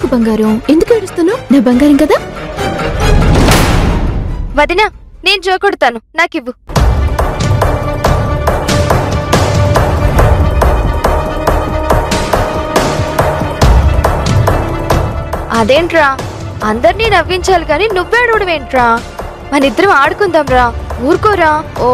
బంగారం ఎందుకు ఏడుస్తున్నావు నా బంగారం కదా వదినా నేను జోకొడతాను నాకివ్వు అదేంట్రా అందరినీ నవ్వించాలి కానీ నువ్వే అడవడమేంట్రా మన ఇద్దరం ఆడుకుందాంరా ఊరుకోరా ఓ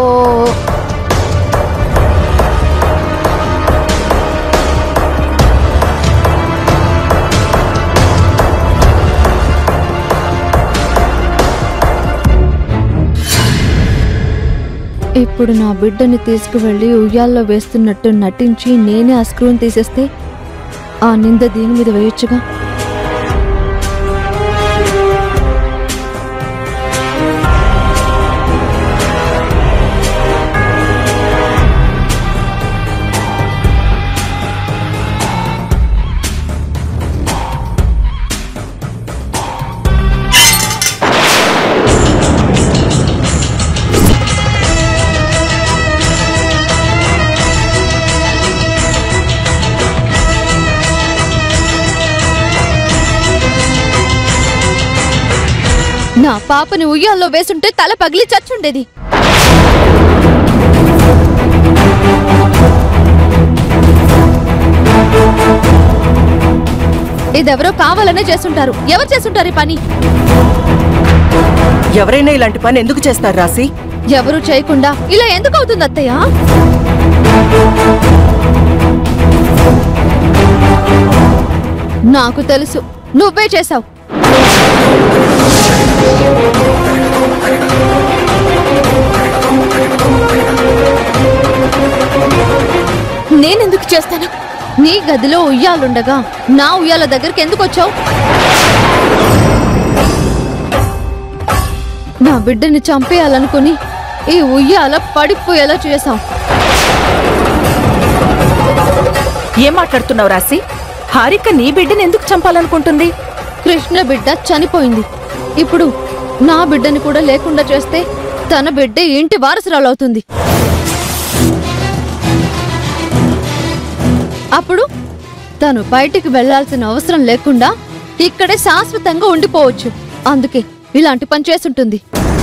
ఇప్పుడు నా బిడ్డని తీసుకువెళ్ళి ఉయ్యాల్లో వేస్తున్నట్టు నటించి నేనే ఆ స్క్రూని తీసేస్తే ఆ నింద దీని మీద వేయొచ్చుగా నా పాపని ఉయ్యాల్లో వేసుంటే తల పగిలి చచ్చుండేది ఇదెవరో కావాలనే చేస్తుంటారు ఎవరు చేస్తుంటారు ఈ పని ఎవరైనా ఇలాంటి పని ఎందుకు చేస్తారు రాసి ఎవరు చేయకుండా ఇలా ఎందుకు అవుతుంది అత్తయ్య నాకు తెలుసు నువ్వే చేసావు నేనెందుకు చేస్తాను నీ గదిలో ఉయ్యాలుండగా నా ఉయ్యాల దగ్గరికి ఎందుకు వచ్చావు నా బిడ్డని చంపేయాలనుకుని ఈ ఉయ్యాల పడిపోయేలా చేశాం ఏం మాట్లాడుతున్నావు రాసి హారిక నీ బిడ్డని ఎందుకు చంపాలనుకుంటుంది కృష్ణ బిడ్డ చనిపోయింది ఇప్పుడు నా బిడ్డని కూడా లేకుండా చేస్తే తన బిడ్డ ఇంటి వారసురాలవుతుంది అప్పుడు తను బయటికి వెళ్ళాల్సిన అవసరం లేకుండా ఇక్కడే శాశ్వతంగా ఉండిపోవచ్చు అందుకే ఇలాంటి పని చేసుంటుంది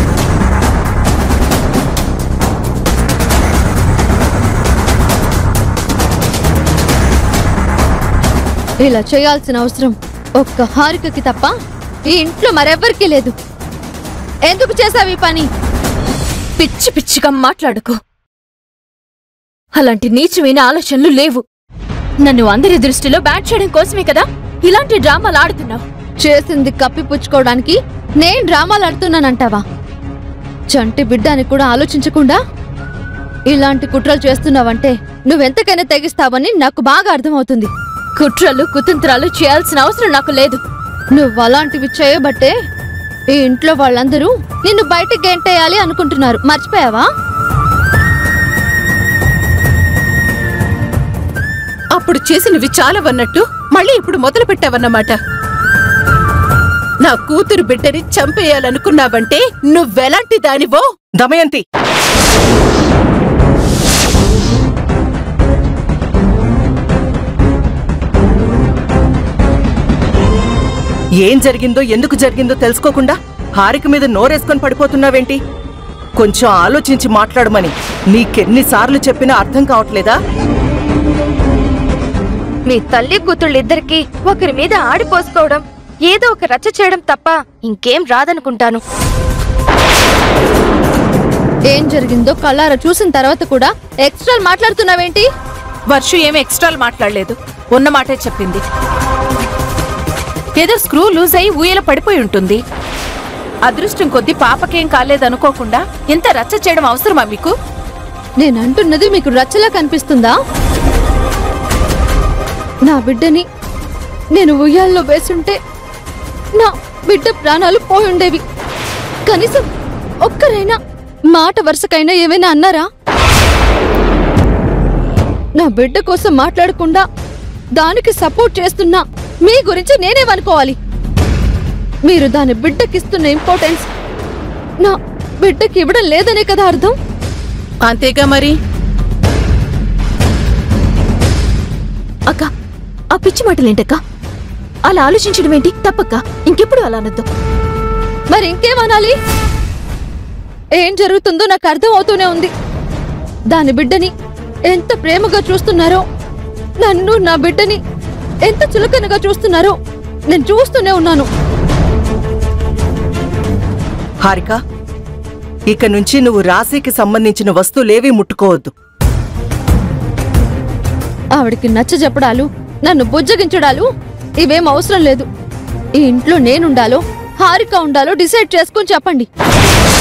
ఇలా చేయాల్సిన అవసరం ఒక్క హారికకి తప్ప ఈ ఇంట్లో మరెవ్వరికీ లేదు ఎందుకు చేసావు ఈ పని పిచ్చి పిచ్చిగా మాట్లాడకు అలాంటి నీచమైన ఆలోచనలు లేవు నన్ను అందరి దృష్టిలో బ్యాట్ చేయడం కోసమే కదా ఇలాంటి డ్రామాలు ఆడుతున్నావు చేసింది కప్పిపుచ్చుకోవడానికి నేను డ్రామాలు ఆడుతున్నానంటావా చంటి బిడ్డ అని కూడా ఆలోచించకుండా ఇలాంటి కుట్రలు చేస్తున్నావంటే నువ్వెంతకైనా తెగిస్తావని నాకు బాగా అర్థమవుతుంది కుట్రలు కుతంత్రాలు చేయాల్సిన అవసరం నాకు లేదు నువ్వు అలాంటివి చేయబట్టే ఈ ఇంట్లో వాళ్ళందరూ నిన్ను బయటికి గెంటేయాలి అనుకుంటున్నారు మర్చిపోయావా అప్పుడు చేసినవి చాలవన్నట్టు మళ్ళీ ఇప్పుడు మొదలు పెట్టావన్నమాట నా కూతురు బిడ్డని చంపేయాలనుకున్నావంటే నువ్వెలాంటి దానివో దమయంతి ఏం జరిగిందో ఎందుకు జరిగిందో తెలుసుకోకుండా హారిక మీద నోరేసుకొని పడిపోతున్నావేంటి కొంచెం ఆలోచించి మాట్లాడమని నీకెన్నిసార్లు చెప్పినా అర్థం కావట్లేదా మీ తల్లి కూతుళ్ళిద్దరికి ఒకరి మీద ఆడిపోసుకోవడం ఏదో ఒక రచ్చ చేయడం తప్ప ఇంకేం రాదనుకుంటాను ఏం జరిగిందో కళ్ళారా చూసిన తర్వాత కూడా ఎక్స్ట్రా మాట్లాడుతున్నావేంటి వర్షు ఏమి ఎక్స్ట్రాలు మాట్లాడలేదు ఉన్న మాటే చెప్పింది ఏదో స్క్రూ లూజ్ అయి ఊయల పడిపోయి ఉంటుంది అదృష్టం కొద్దీ పాపకేం కాలేదనుకోకుండా ఇంత రచ్చ చేయడం అవసరమా మీకు నేను అంటున్నది మీకు రచ్చలా కనిపిస్తుందా నా బిడ్డని నేను ఉయ్యాల్లో వేసుంటే నా బిడ్డ ప్రాణాలు పోయుండేవి కనీసం ఒక్కరైనా మాట వరుసకైనా ఏమైనా అన్నారా నా బిడ్డ కోసం మాట్లాడకుండా దానికి సపోర్ట్ చేస్తున్నా మీ గురించి నేనేమనుకోవాలి మీరు దాని బిడ్డకిస్తున్న ఇంపార్టెన్స్ నా బిడ్డకి ఇవ్వడం లేదనే కదా అర్థం అంతేగా మరి అక్క ఆ పిచ్చి మాటలేంటక్క అలా ఆలోచించడం ఏంటి తప్పక్క ఇంకెప్పుడు అలా అనొద్దు మరి ఇంకేమనాలి ఏం జరుగుతుందో నాకు అర్థం అవుతూనే ఉంది దాని బిడ్డని ఎంత ప్రేమగా చూస్తున్నారో నన్ను నా బిడ్డని ఎంత చులకనగా చూస్తున్నారో నేను చూస్తూనే ఉన్నాను హారిక ఇక నుంచి నువ్వు రాశికి సంబంధించిన వస్తువులేవీ ముట్టుకోవద్దు ఆవిడికి నచ్చ చెప్పడాలు నన్ను బుజ్జగించడాలు ఇవేం అవసరం లేదు ఈ ఇంట్లో నేనుండాలో హారిక ఉండాలో డిసైడ్ చేసుకుని చెప్పండి